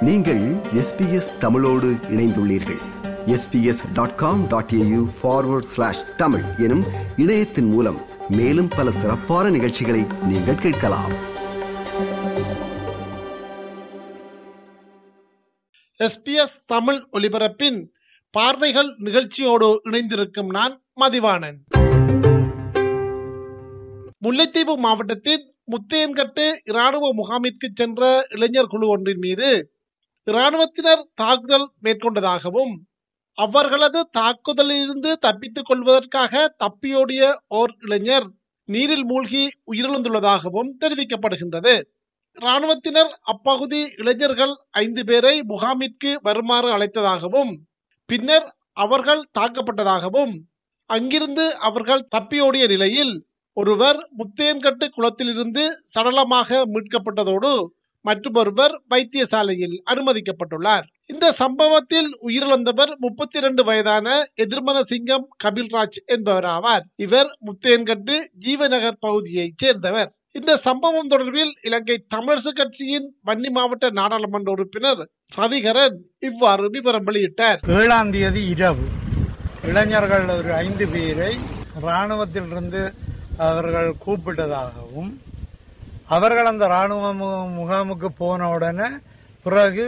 நீங்கள் எஸ்பிஎஸ் தமிழோடு இணைந்துள்ளீர்கள் SBS dot com dot AU forward slash Tamil எனும் இணையத்தின் மூலம் மேலும் பல சிறப்பான நிகழ்ச்சிகளை நீங்கள் கேட்கலாம் எஸ்பிஎஸ் தமிழ் ஒலிபரப்பின் பார்வைகள் நிகழ்ச்சியோடு இணைந்திருக்கும் நான் மதிவாணன் முல்லைத்தீவு மாவட்டத்தின் முத்தையன்கட்டு இராணுவ முகாமிற்கு சென்ற இளைஞர் குழு ஒன்றின் மீது இராணுவத்தினர் தாக்குதல் மேற்கொண்டதாகவும் அவர்களது தாக்குதலிலிருந்து தப்பித்துக் கொள்வதற்காக தப்பியோடிய ஓர் இளைஞர் நீரில் மூழ்கி உயிரிழந்துள்ளதாகவும் தெரிவிக்கப்படுகின்றது இராணுவத்தினர் அப்பகுதி இளைஞர்கள் ஐந்து பேரை முகாமிற்கு வருமாறு அழைத்ததாகவும் பின்னர் அவர்கள் தாக்கப்பட்டதாகவும் அங்கிருந்து அவர்கள் தப்பியோடிய நிலையில் ஒருவர் முத்தையன்கட்டு குளத்திலிருந்து சடலமாக மீட்கப்பட்டதோடு மற்றொருவர் வைத்தியசாலையில் அனுமதிக்கப்பட்டுள்ளார் இந்த சம்பவத்தில் உயிரிழந்தவர் முப்பத்தி இரண்டு வயதான எதிர்மன சிங்கம் கபில்ராஜ் என்பவர் ஆவார் இவர் முத்தையன்கட்டு ஜீவநகர் பகுதியைச் சேர்ந்தவர் இந்த சம்பவம் தொடர்பில் இலங்கை தமிழரசு கட்சியின் வன்னி மாவட்ட நாடாளுமன்ற உறுப்பினர் ரவிகரன் இவ்வாறு விவரம் வெளியிட்டார் ஏழாம் தேதி இரவு இளைஞர்கள் ஒரு ஐந்து பேரை இராணுவத்திலிருந்து அவர்கள் கூப்பிட்டதாகவும் அவர்கள் அந்த இராணுவ மு- முகாமுக்கு போன உடனே பிறகு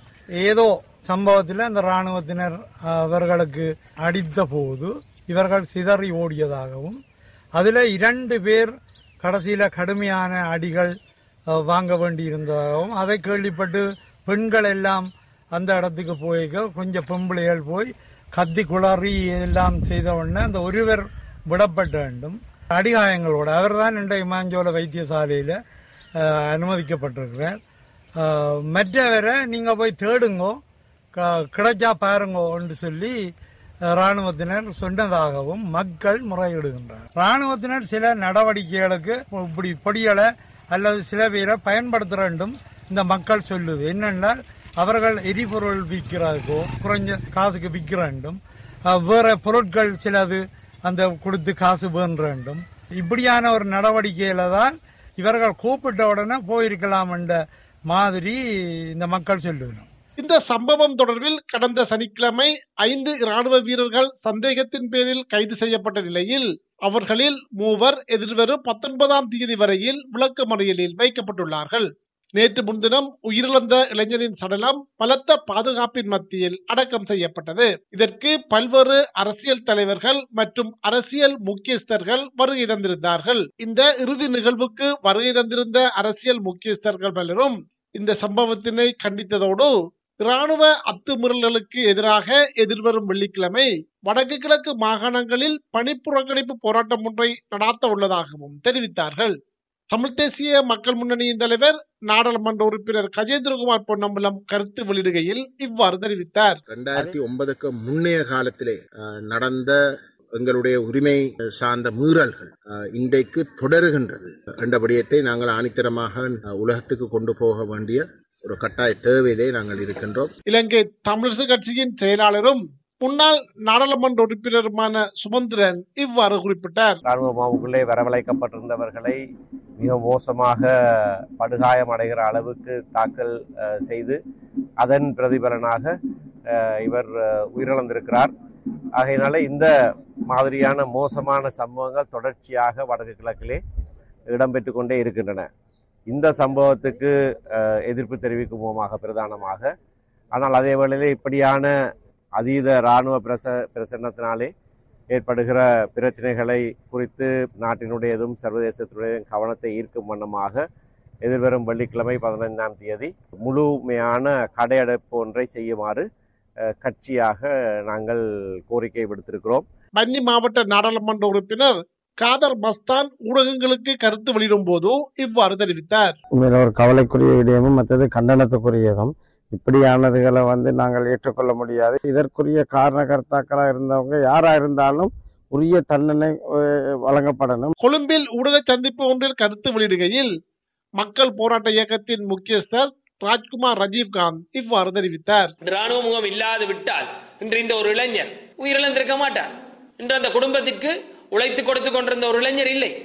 ஏதோ சம்பவத்தில் அந்த இராணுவத்தினர் அவர்களுக்கு அடித்த போது இவர்கள் சிதறி ஓடியதாகவும் அதில் இரண்டு பேர் கடைசியில் கடுமையான அடிகள் அஹ், வாங்க வேண்டியிருந்ததாகவும் அதை கேள்விப்பட்டு பெண்கள் எல்லாம் அந்த இடத்துக்கு போய் கொஞ்சம் பொம்பளைகள் போய் கத்தி குளறி எல்லாம் செய்த உடனே அந்த ஒருவர் விடப்பட வேண்டும் அடிகாயங்களோட அவர் தான் இன்றைய மாஞ்சோல வைத்தியசாலையில் அஹ், அனுமதிக்கப்பட்டிருக்கிறார் அஹ், மற்றவரை நீங்கள் போய் தேடுங்கோ க- கிடைச்சா பாருங்கோன்னு சொல்லி அஹ், ராணுவத்தினர் சொன்னதாகவும் மக்கள் முறையிடுகின்றனர் ராணுவத்தினர் சில நடவடிக்கைகளுக்கு இப்படி பொடிகளை அல்லது சில பேரை பயன்படுத்த வேண்டும் இந்த மக்கள் சொல்லுது என்னென்னால் அவர்கள் எரிபொருள் விற்கிறதுக்கோ குறைஞ்ச காசுக்கு விற்க வேண்டும் அஹ், வேற பொருட்கள் சிலது அந்த கொடுத்து காசு வேண்ட வேண்டும் இப்படியான ஒரு நடவடிக்கையில தான் இவர்கள் கூப்பிட்ட உடனே போயிருக்கலாம் என்ற மாதிரி இந்த மக்கள் சொல்லுகிறோம் இந்த சம்பவம் தொடர்பில் கடந்த சனிக்கிழமை ஐந்து இராணுவ வீரர்கள் சந்தேகத்தின் பேரில் கைது செய்யப்பட்ட நிலையில் அவர்களில் மூவர் எதிர்வரும் பத்தொன்பதாம் தேதி வரையில் விளக்கமறியலில் வைக்கப்பட்டுள்ளார்கள் நேற்று முன்தினம் உயிரிழந்த இளைஞரின் சடலம் பலத்த பாதுகாப்பின் மத்தியில் அடக்கம் செய்யப்பட்டது இதற்கு பல்வேறு அரசியல் தலைவர்கள் மற்றும் அரசியல் முக்கியஸ்தர்கள் வருகை தந்திருந்தார்கள் இந்த இறுதி நிகழ்வுக்கு வருகை தந்திருந்த அரசியல் முக்கியஸ்தர்கள் பலரும் இந்த சம்பவத்தினை கண்டித்ததோடு இராணுவ அத்துமீறல்களுக்கு எதிராக எதிர்வரும் வெள்ளிக்கிழமை வடக்கு கிழக்கு மாகாணங்களில் பணிப்புறக்கணிப்பு போராட்டம் ஒன்றை நடாத்த உள்ளதாகவும் தெரிவித்தார்கள் தமிழ் தேசிய மக்கள் முன்னணியின் தலைவர் நாடாளுமன்ற உறுப்பினர் கஜேந்திரகுமார் பொன்னம்பலம் கருத்து வெளியிடுகையில் இவ்வாறு தெரிவித்தார் ரெண்டாயிரத்தி ஒன்பதுக்கு முன்னைய காலத்திலே அஹ், நடந்த எங்களுடைய உரிமை சார்ந்த மீறல்கள் அஹ், இன்றைக்கு தொடருகின்றது என்ற விடயத்தை நாங்கள் ஆணித்தரமாக அஹ், உலகத்துக்கு கொண்டு போக வேண்டிய ஒரு கட்டாய தேவையிலே நாங்கள் இருக்கின்றோம் இலங்கை தமிழரசு கட்சியின் செயலாளரும் முன்னாள் நாடாளுமன்ற உறுப்பினருமான சுமந்திரன் இவ்வாறு குறிப்பிட்டார் ராணுவ முகாமுக்குள்ளே வரவழைக்கப்பட்டிருந்தவர்களை மிக மோசமாக படுகாயம் அடைகிற அளவுக்கு தாக்கல் அஹ், செய்து அதன் பிரதிபலனாக அஹ், இவர் அஹ், உயிரிழந்திருக்கிறார் ஆகையினால இந்த மாதிரியான மோசமான சம்பவங்கள் தொடர்ச்சியாக வடக்கு கிழக்கிலே இடம்பெற்று கொண்டே இருக்கின்றன இந்த சம்பவத்துக்கு அஹ், எதிர்ப்பு தெரிவிக்கும் முகமாக பிரதானமாக ஆனால் அதே வேளையிலே இப்படியான அதீத இராணுவ பிரச பிரசன்னத்தினாலே ஏற்படுகிற பிரச்சனைகளை குறித்து நாட்டினுடையதும் சர்வதேசத்துடையதும் கவனத்தை ஈர்க்கும் வண்ணமாக எதிர்வரும் வெள்ளிக்கிழமை பதினைந்தாம் தேதி முழுமையான கடையடைப்பு ஒன்றை செய்யுமாறு அஹ், கட்சியாக நாங்கள் கோரிக்கை விடுத்திருக்கிறோம் வன்னி மாவட்ட நாடாளுமன்ற உறுப்பினர் காதர் மஸ்தான் ஊடகங்களுக்கு கருத்து வெளியிடும் போது இவ்வாறு தெரிவித்தார் உண்மையில ஒரு கவலைக்குரிய விடயமும் மற்றது கண்டனத்துக்குரியதும் இப்படியானதுகளை வந்து நாங்கள் ஏற்றுக்கொள்ள முடியாது இதற்குரிய காரணகர்த்தாக்களாக இருந்தவங்க யாரா இருந்தாலும் உரிய தண்டனை அஹ், வழங்கப்படணும் கொழும்பில் ஊடக சந்திப்பு ஒன்றில் கருத்து வெளியிடுகையில் மக்கள் போராட்ட இயக்கத்தின் முக்கியஸ்தர் ராஜ்குமார் ரஜீவ்காந்த் இவ்வாறு தெரிவித்தார் இந்த ராணுவ முகம் இல்லாது விட்டால் இன்று இந்த ஒரு இளைஞர் உயிரிழந்திருக்க மாட்டார் இன்று அந்த குடும்பத்திற்கு உழைத்து கொடுத்து கொண்டிருந்த ஒரு இளைஞர் இல்லை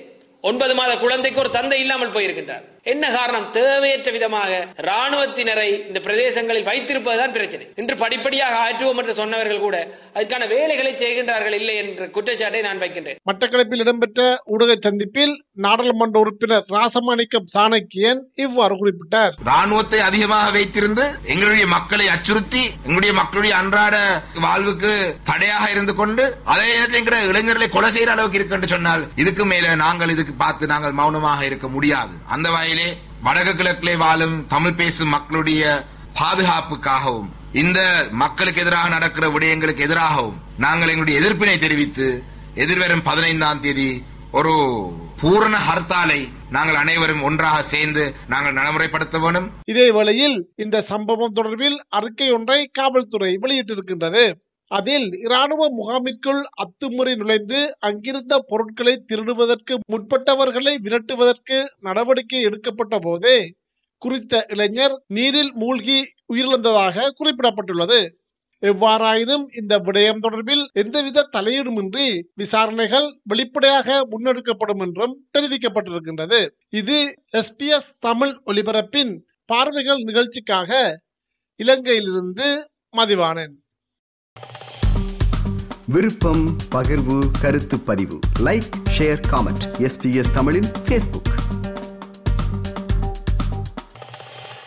ஒன்பது மாத குழந்தைக்கு ஒரு தந்தை இல்லாமல் போயிருக்கின்றார் என்ன காரணம் தேவையற்ற விதமாக ராணுவத்தினரை இந்த பிரதேசங்களில் வைத்திருப்பதுதான் பிரச்சனை இன்று படிப்படியாக ஆற்றுவோம் என்று சொன்னவர்கள் கூட அதுக்கான வேலைகளை செய்கின்றார்கள் இல்லை என்ற குற்றச்சாட்டை நான் வைக்கின்றேன் மட்டக்களப்பில் இடம்பெற்ற ஊடக சந்திப்பில் நாடாளுமன்ற உறுப்பினர் ராசமாணிக்கம் சாணக்கியன் இவ்வாறு குறிப்பிட்டார் ராணுவத்தை அதிகமாக வைத்திருந்து எங்களுடைய மக்களை அச்சுறுத்தி எங்களுடைய மக்களுடைய அன்றாட வாழ்வுக்கு தடையாக இருந்து கொண்டு அதே நேரத்தில் எங்கிற இளைஞர்களை கொலை செய்யற அளவுக்கு இருக்கு என்று சொன்னால் இதுக்கு மேல நாங்கள் இதுக்கு பார்த்து நாங்கள் மௌனமாக இருக்க முடியாது அந்த வகையிலே வடக்கு கிழக்கிலே வாழும் தமிழ் பேசும் மக்களுடைய பாதுகாப்புக்காகவும் இந்த மக்களுக்கு எதிராக நடக்கிற விடயங்களுக்கு எதிராகவும் நாங்கள் எங்களுடைய எதிர்ப்பினை தெரிவித்து எதிர்வரும் பதினைந்தாம் தேதி ஒரு பூரண ஹர்த்தாலை நாங்கள் அனைவரும் ஒன்றாக சேர்ந்து நாங்கள் நடைமுறைப்படுத்த வேண்டும் இதே வேளையில் இந்த சம்பவம் தொடர்பில் அறிக்கை ஒன்றை காவல்துறை வெளியிட்டிருக்கின்றது அதில் இராணுவ முகாமிற்குள் அத்துமுறை நுழைந்து அங்கிருந்த பொருட்களை திருடுவதற்கு முற்பட்டவர்களை விரட்டுவதற்கு நடவடிக்கை எடுக்கப்பட்ட போதே குறித்த இளைஞர் நீரில் மூழ்கி உயிரிழந்ததாக குறிப்பிடப்பட்டுள்ளது எவ்வாறாயினும் இந்த விடயம் தொடர்பில் எந்தவித தலையீடுமின்றி விசாரணைகள் வெளிப்படையாக முன்னெடுக்கப்படும் என்றும் தெரிவிக்கப்பட்டிருக்கின்றது இது எஸ்பிஎஸ் தமிழ் ஒலிபரப்பின் பார்வைகள் நிகழ்ச்சிக்காக இலங்கையிலிருந்து மதிவானன் விருப்பம் பகிர்வு கருத்து பதிவு லைக் ஷேர் காமெண்ட் எஸ்பிஎஸ் தமிழின் ஃபேஸ்புக்